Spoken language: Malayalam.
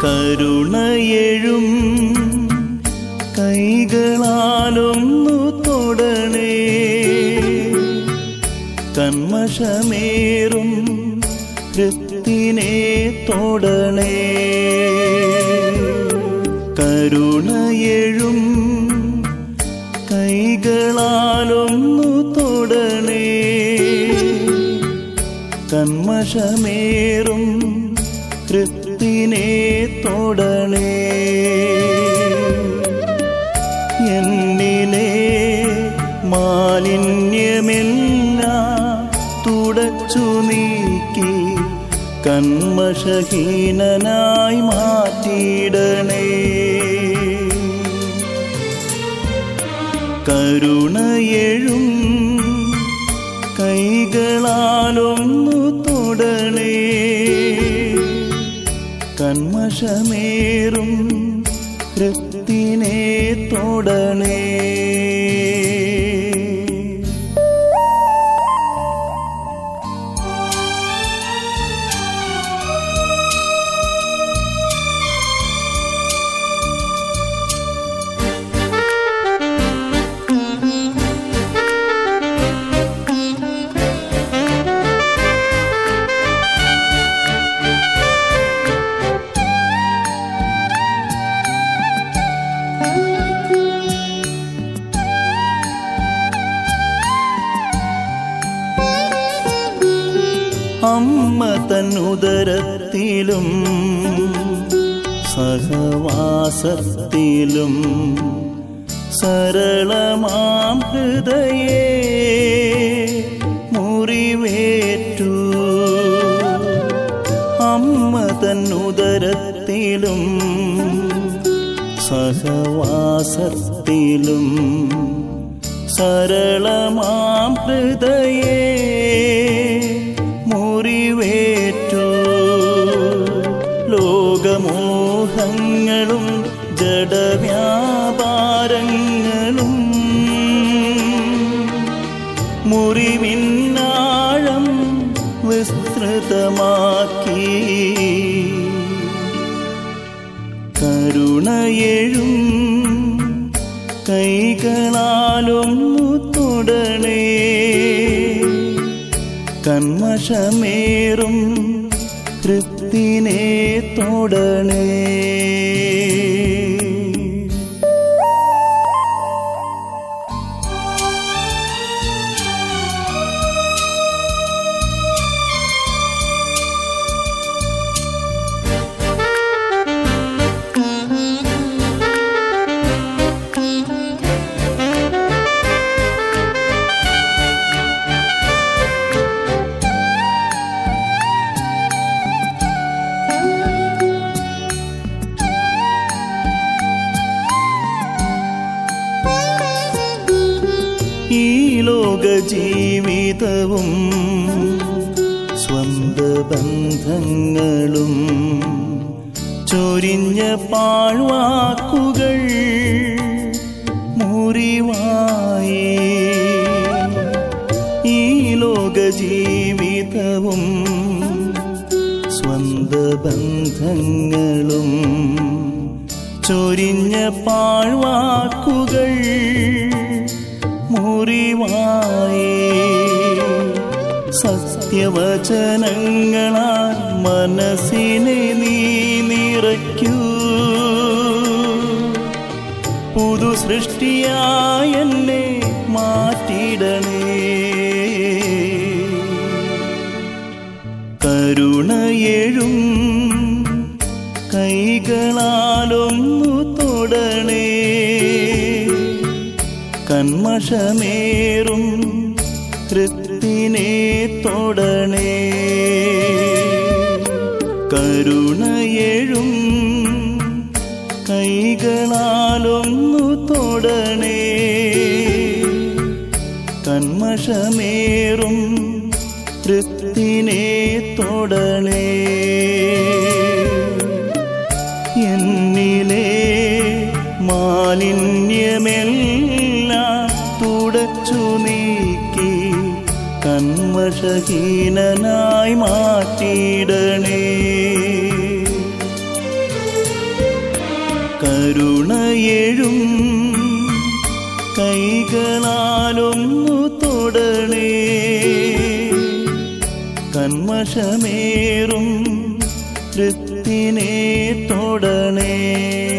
കരുണയെഴും കൈകളാലൊന്നു തൊടണേ കന്മഷമേറും കൃത്തിനെ തൊടണേ കരുണയെഴും കൈകളാലൊന്നു തൊടണേ കന്മഷമേറും കൃത്തിനെ തൊടണേ എന്നിലെ മാലിന്യമെല്ലാം തുടച്ചു നീക്കി കന്മഷഹീനനായി മാറ്റിയിടണേ കരുണയെഴും കൈകളാലൊന്നു തൊടണേ കന്മഷമേറും കൃത്തിനെ തൊടണേ അമ്മ തന്നുദരത്തിലും സഹവാസത്തിലും സരളമാം ഹൃദയേ മുറിവേറ്റു അമ്മ തന്നുദരത്തിലും സഹവാസത്തിലും സരളമാം ഹൃദയേ മുറിവേറ്റു ലോകമോഹങ്ങളും ജഡവ്യാപാരങ്ങളും മുറിവിന്നാഴം വിസ്തൃതമാക്കി കരുണയെഴും കൈകളാലൊന്നു തൊടണേ കന്മഷമേറും കൃത്തിനെ തൊടണേ ഈ ലോക ജീവിതവും സ്വന്ത ബന്ധങ്ങളും ചൊരിഞ്ഞ പാഴ്വാക്കുകൾ മുറിവായി ഈ ലോക ജീവിതവും സ്വന്ത ബന്ധങ്ങളും ചൊരിഞ്ഞ പാഴ്വാക്കുകൾ മുറിവായി സത്യവചനങ്ങളാൽ മനസ്സിനെ നീ നിറയ്ക്കൂ പുതു സൃഷ്ടിയായ എന്നെ മാറ്റിടണേ കരുണയെഴും കൈകളാലൊന്നു തൊടണേ കന്മഷമേറും കൃത്തിനെ തൊടണേ കരുണയെഴും കൈകളാലൊന്നു തൊടണേ കന്മഷമേറും കൃത്തിനെ തൊടണേ എന്നിലെ മാലിന്യമെല്ലാം തുടച്ചു നീക്കി കന്മഷഹീനനായി മാറ്റിയിടണേ കരുണയെഴും കൈകളാലൊന്നു തൊടണേ കന്മഷമേറും വൃത്തിനെ തൊടണേ